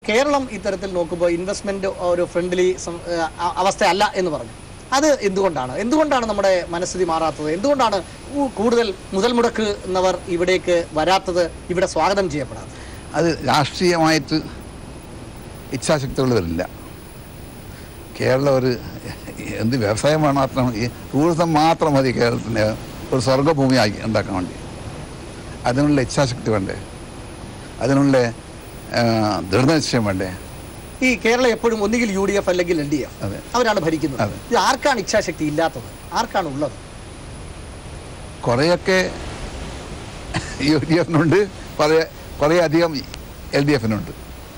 കേരളം ഇത്തരത്തിൽ നോക്കുമ്പോൾ ഇൻവെസ്റ്റ്മെന്റ് ഒരു ഫ്രണ്ട്ലി അവസ്ഥയല്ല എന്ന് പറഞ്ഞു അത് എന്തുകൊണ്ടാണ് എന്തുകൊണ്ടാണ് നമ്മുടെ മനസ്ഥിതി മാറാത്തത് എന്തുകൊണ്ടാണ് കൂ- കൂടുതൽ മുതൽ മുടക്കുന്നവർ ഇവിടേക്ക് വരാത്തത് ഇവിടെ സ്വാഗതം ചെയ്യപ്പെടാത്തത് അത് രാഷ്ട്രീയമായിട്ട് ഇച്ഛാശക്തികൾ വരില്ല കേരളം ഒരു എന്ത് വ്യവസായമാണ് മാത്രം ഈ ടൂറിസം മാത്രം മതി കേരളത്തിന് ഒരു സ്വർഗഭൂമി ആക്കി ഉണ്ടാക്കാൻ വേണ്ടി അതിനുള്ള ഇച്ഛാശക്തി വേണ്ടേ അതിനുള്ള ആ, ദൃഢനിശ്ചയം വേണ്ടേ ഈ കേരളം എപ്പോഴും ഒന്നുകിൽ യു ഡി എഫ് അല്ലെങ്കിൽ എൽ ഡി എഫ് അതെ അവരാണ് ഭരിക്കുന്നത് അതെ. ഇത് ആർക്കാണ് ഇച്ഛാശക്തി ഇല്ലാത്തത് ആർക്കാണ് ഉള്ളത് കുറേയൊക്കെ യു ഡി എഫിനുണ്ട് കുറേ കുറേ അധികം എൽ ഡി എഫിനുണ്ട്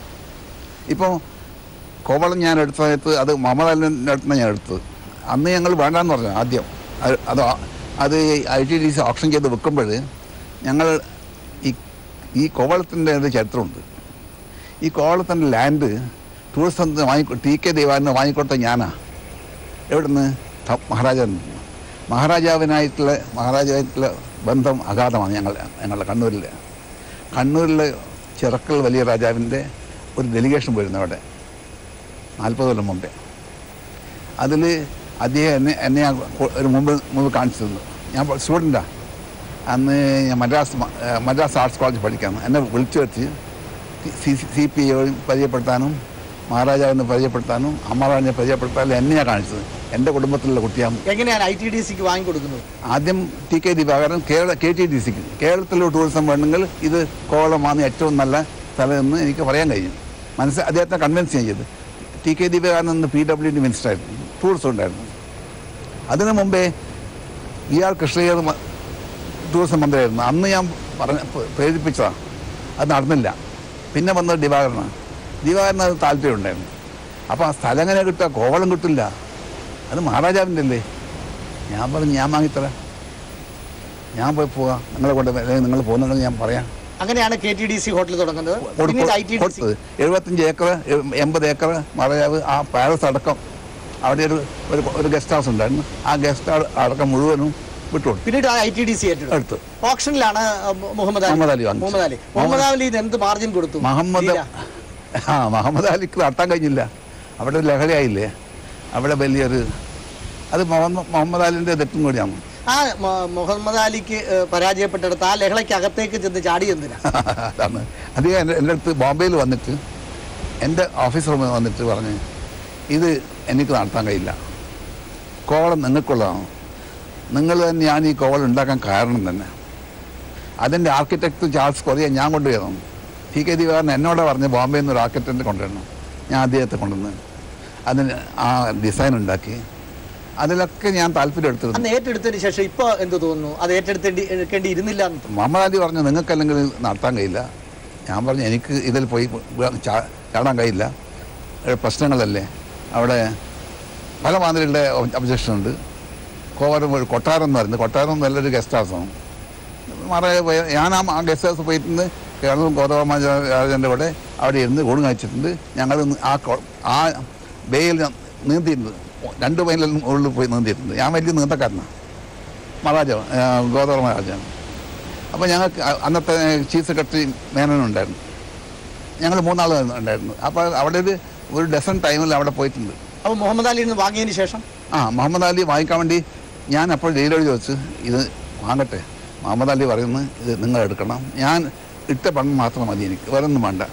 ഇപ്പോൾ കോവളം ഞാൻ എടുത്ത സമയത്ത് അത് മമതാലിൻ്റെ അടുത്താണ് ഞാൻ എടുത്തത് അന്ന് ഞങ്ങൾ വേണ്ടാന്ന് പറഞ്ഞു ആദ്യം അത് അത് ആ- അത് I T D C option ചെയ്ത് വെക്കുമ്പോൾ ഞങ്ങൾ ഈ ഈ കോവളത്തിൻ്റെ ഒരു ചരിത്രമുണ്ട് ഈ കോവളത്തിൻ്റെ ലാൻഡ് ടൂറിസം വാങ്ങി ടി കെ ദേവാലിന് വാങ്ങിക്കൊടുത്ത ഞാനാ എവിടുന്ന് ത- മഹാരാജാവിൽ നിന്ന് മഹാരാജാവിനായിട്ടുള്ള മഹാരാജാവായിട്ടുള്ള ബന്ധം അഗാധമാണ് ഞങ്ങൾ ഞങ്ങളുടെ കണ്ണൂരിൽ കണ്ണൂരിലെ ചിറക്കൽ വലിയ രാജാവിൻ്റെ ഒരു ഡെലിഗേഷൻ പോയിരുന്നു അവിടെ നാൽപ്പത് കൊല്ലം മുമ്പേ അതിൽ അദ്ദേഹം എന്നെ എന്നെ ഞാൻ കൊ- ഒരു മുമ്പ് മുമ്പ് കാണിച്ചു തന്നു ഞാൻ സ്റ്റുഡൻറ്റാണ് അന്ന് ഞാൻ മദ്രാസ് മ- ഏഹ് മദ്രാസ് ആർട്സ് കോളേജ് പഠിക്കാൻ എന്നെ വിളിച്ചു വെച്ച് സി സി പി ഐ പരിചയപ്പെടുത്താനും മഹാരാജാവിനെ പരിചയപ്പെടുത്താനും അമ്മാറാണിനെ പരിചയപ്പെടുത്താനും എന്നെ ഞാൻ കാണിച്ചത് എൻ്റെ കുടുംബത്തിലുള്ള കുട്ടിയാണ് എങ്ങനെയാണ് ഐ ടി ഡി സിക്ക് വാങ്ങിക്കൊടുക്കുന്നത് ആദ്യം T K Divakaran Kerala K T D സിക്ക് കേരളത്തിലെ ടൂറിസം വേണമെങ്കിൽ ഇത് കോവളമാണ് ഏറ്റവും നല്ല സ്ഥലം എന്ന് എനിക്ക് പറയാൻ കഴിയും മനസ്സിൽ അദ്ദേഹത്തെ കൺവിൻസ് ചെയ്തത് ടി കെ ദിവാകരൻ എന്ന് പി ഡബ്ല്യു ഡി മിനിസ്റ്റർ ആയിരുന്നു ടൂറിസം ഉണ്ടായിരുന്നു അതിനു മുമ്പേ വി ആർ കൃഷ്ണയ്യർ മ- ടൂറിസം മന്ത്രിയായിരുന്നു അന്ന് ഞാൻ പറഞ്ഞ പ- പ്രേരിപ്പിച്ചതാണ് അത് നടന്നില്ല പിന്നെ വന്നത് ദിവാകരനാണ് ദിവാകരന് അത് താല്പര്യം ഉണ്ടായിരുന്നു അപ്പോൾ ആ സ്ഥലം എങ്ങനെ കിട്ടുക കോവളം കിട്ടില്ല അത് മഹാരാജാവിൻ്റെ അല്ലേ ഞാൻ പറഞ്ഞു ഞാൻ വാങ്ങിത്തരാം ഞാൻ പോയി പോകാം നിങ്ങളെ കൊണ്ട് അല്ലെങ്കിൽ നിങ്ങൾ പോകുന്നുണ്ടെങ്കിൽ ഞാൻ പറയാം അങ്ങനെയാണ് K T D C hotel തുടങ്ങുന്നത് പിന്നീട് ഐ ടി ഡി സി കൊടുത്തത് എഴുപത്തഞ്ച് ഏക്കർ എ- എൺപത് ഏക്കർ മറയാവ് ആ പാലസ് അടക്കം അവിടെ ഒരു ഒരു ഒരു ഗസ്റ്റ് ഹൗസ് ഉണ്ടായിരുന്നു ആ ഗസ്റ്റ് അടക്കം മുഴുവനും വിട്ടുകൊടുത്തു പിന്നീട് ഐ ടി ഡി സി ഏറ്റെടുത്തു എടുത്തു ഓപ്ഷനിലാണ് മുഹമ്മദ് അലി മുഹമ്മദ് അലി വാങ്ങിച്ചു. മുഹമ്മദ് അലി മുഹമ്മദ് അലി ഇത് എന്ത് മാർജിൻ കൊടുത്തു മുഹമ്മദ് തീരാ. ആ മുഹമ്മദ് അലിക്ക് നടത്താൻ കഴിഞ്ഞില്ല അവിടെ ഒരു ലഹളയായില്ലേ അവിടെ വലിയൊരു അത് മുഹമ്മദ് മുഹമ്മദ് അലിൻ്റെ തെറ്റും കൂടിയാണ് ആ മ- മുഹമ്മദ് അലിക്ക് ഏഹ്, പരാജയപ്പെട്ടെടുത്ത് ആ ലഹളയ്ക്ക് അകത്തേക്ക് ചെന്ന് ചാടി എന്തിനാ അതാണ് അദ്ദേഹം എൻ്റെ എൻ്റെ അടുത്ത് ബോംബെയിൽ വന്നിട്ട് എൻ്റെ ഓഫീസ് റൂമിൽ വന്നിട്ട് പറഞ്ഞ് ഇത് എനിക്ക് നടത്താൻ കഴിയില്ല കോവളം നിങ്ങൾക്കുള്ളതാണ് നിങ്ങൾ തന്നെയാണ് ഈ കോവളം ഉണ്ടാക്കാൻ കാരണം തന്നെ അതിൻ്റെ ആർക്കിടെക്ട് ചാൾസ് കൊറിയ ഞാൻ കൊണ്ടുവരണം ടി കെ ദിവാകരൻ എന്നോട് പറഞ്ഞ് ബോംബെയിൽ നിന്ന് ഒരു ആർക്കിടെക്റ്റിനെ കൊണ്ടുവരണം ഞാൻ അദ്ദേഹത്തെ കൊണ്ടുവന്ന് അതിന് ആ ഡിസൈൻ ഉണ്ടാക്കി അതിലൊക്കെ ഞാൻ താല്പര്യം എടുത്തിരുന്നു അന്ന് ഏറ്റെടുത്തതിന് ശേഷം ഇപ്പൊ എന്ത് തോന്നുന്നു അത് ഏറ്റെടുത്തേണ്ടി എടുക്കേണ്ടി ഇരുന്നില്ല എന്ന് തോന്നുന്നു. മുഹമ്മദ് അലി പറഞ്ഞു നിങ്ങൾക്കല്ലെങ്കിൽ നടത്താൻ കഴിയില്ല ഞാൻ പറഞ്ഞു എനിക്ക് ഇതിൽ പോയി വീ- ചാ- ചാടാൻ കഴിയില്ല ഏ, പ്രശ്നങ്ങളല്ലേ അവിടെ പല മാതിരിയുള്ള ഒബ്ജക്ഷൻ ഉണ്ട് കോവരം ഒരു കൊട്ടാരം എന്ന് പറയുന്നത് കൊട്ടാരം നല്ലൊരു ഗസ്റ്റ് ഹൗസാണ് മറേ പോയ- ഞാൻ ആ ഗസ്റ്റ് ഹൗസ് പോയിട്ടുണ്ട് കേരളം ഗോതബ രാജൻ്റെ കൂടെ അവിടെ ഇരുന്ന് ഊണ് കഴിച്ചിട്ടുണ്ട് ഞങ്ങൾ ആ കൊ- ആ ബേയിൽ നീന്തിയിട്ടുണ്ട് രണ്ട് മൈലിൽ ഉള്ളിൽ പോയി നീന്തിയിട്ടുണ്ട് ഞാൻ വലിയ നീന്തക്കാരനാണ് മഹാരാജാവ് ഗോതബ മഹാരാജാണ് അപ്പോൾ ഞങ്ങൾക്ക് അ- അന്നത്തെ ചീഫ് സെക്രട്ടറി മേനോനുണ്ടായിരുന്നു ഞങ്ങൾ മൂന്നാൾ ഉണ്ടായിരുന്നു അപ്പോൾ അവിടെ ഒരു ഒരു ഡസൺ ടൈമിൽ അവിടെ പോയിട്ടുണ്ട് അപ്പൊ മുഹമ്മദ് അലിയിൽ നിന്ന് വാങ്ങിയതിന് ശേഷം ആ മുഹമ്മദ് അലി വാങ്ങിക്കാൻ വേണ്ടി ഞാൻ അപ്പോൾ ഡീലോട് ചോദിച്ചു ഇത് വാങ്ങട്ടെ മുഹമ്മദ് അലി പറയുന്നു ഇത് നിങ്ങൾ എടുക്കണം ഞാൻ ഇട്ട പണം മാത്രം മതി എനിക്ക് വേറെ ഒന്നും വേണ്ട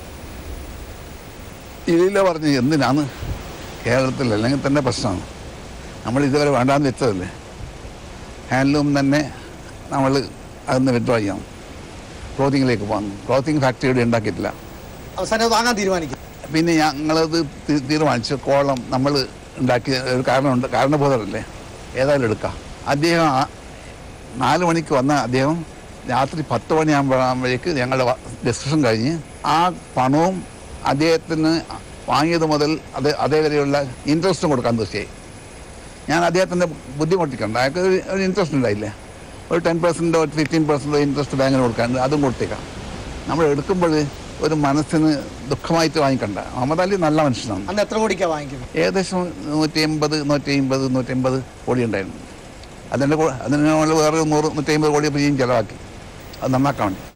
ഇതിലെ പറഞ്ഞ് എന്തിനാണ് കേരളത്തിൽ അല്ലെങ്കിൽ തന്നെ പ്രശ്നമാണ് നമ്മൾ ഇതുവരെ വേണ്ടാന്ന് വെച്ചതല്ലേ ഹാൻഡ്ലൂം തന്നെ നമ്മൾ അതിന്ന് വിഡ്രോ ചെയ്യാം ക്ലോത്തിങ്ങിലേക്ക് പോകാം ക്ലോത്തിങ് ഫാക്ടറി ഇവിടെ ഉണ്ടാക്കിയിട്ടില്ല അവസാനം അത് വാങ്ങാൻ തീരുമാനിക്കും പിന്നെ ഞങ്ങളത് തി- തീരുമാനിച്ചു കോളം നമ്മൾ ഉണ്ടാക്കിയ ഒരു കാരണമുണ്ട് കാരണബോധമല്ലേ ഏതായാലും എടുക്കാം അദ്ദേഹം ആ- നാല് മണിക്ക് വന്ന അദ്ദേഹം രാത്രി പത്ത് മണിയാകുമ്പോഴേക്ക് ഞങ്ങളുടെ ഡിസ്കഷൻ കഴിഞ്ഞ് ആ പണവും അദ്ദേഹത്തിന് വാങ്ങിയത് മുതൽ അത് അതേവരെയുള്ള ഇൻട്രസ്റ്റും കൊടുക്കാൻ തീർച്ചയായി ഞാൻ അദ്ദേഹത്തിൻ്റെ ബുദ്ധിമുട്ടിക്കണ്ട അയാൾക്ക് ഒരു ഒരു ഇൻട്രസ്റ്റ് ഉണ്ടായില്ലേ ഒരു ടെൻ പെർസെൻറ്റോ ഫിഫ്റ്റീൻ പെർസെൻറ്റോ ഇൻട്രസ്റ്റ് ബാങ്കിന് കൊടുക്കാണ്ട് അതും കൊടുത്തേക്കാം നമ്മൾ എടുക്കുമ്പോൾ ഒരു മനസ്സിന് ദുഃഖമായിട്ട് വാങ്ങിക്കണ്ട മുഹമ്മദ് അലി നല്ല മനുഷ്യനാണ് അന്ന് എത്ര കോടിക്കാ വാങ്ങിക്കുന്നത് ഏകദേശം നൂറ്റി എൺപത് നൂറ്റി അമ്പത് നൂറ്റി അമ്പത് കോടി ഉണ്ടായിരുന്നു അതിൻ്റെ കൂ- അതിന് നമ്മൾ വേറെ നൂറ് നൂറ്റി അമ്പത് കോടി ഇപ്പം ചിലവാക്കി അത് നന്നാക്കാൻ വേണ്ടി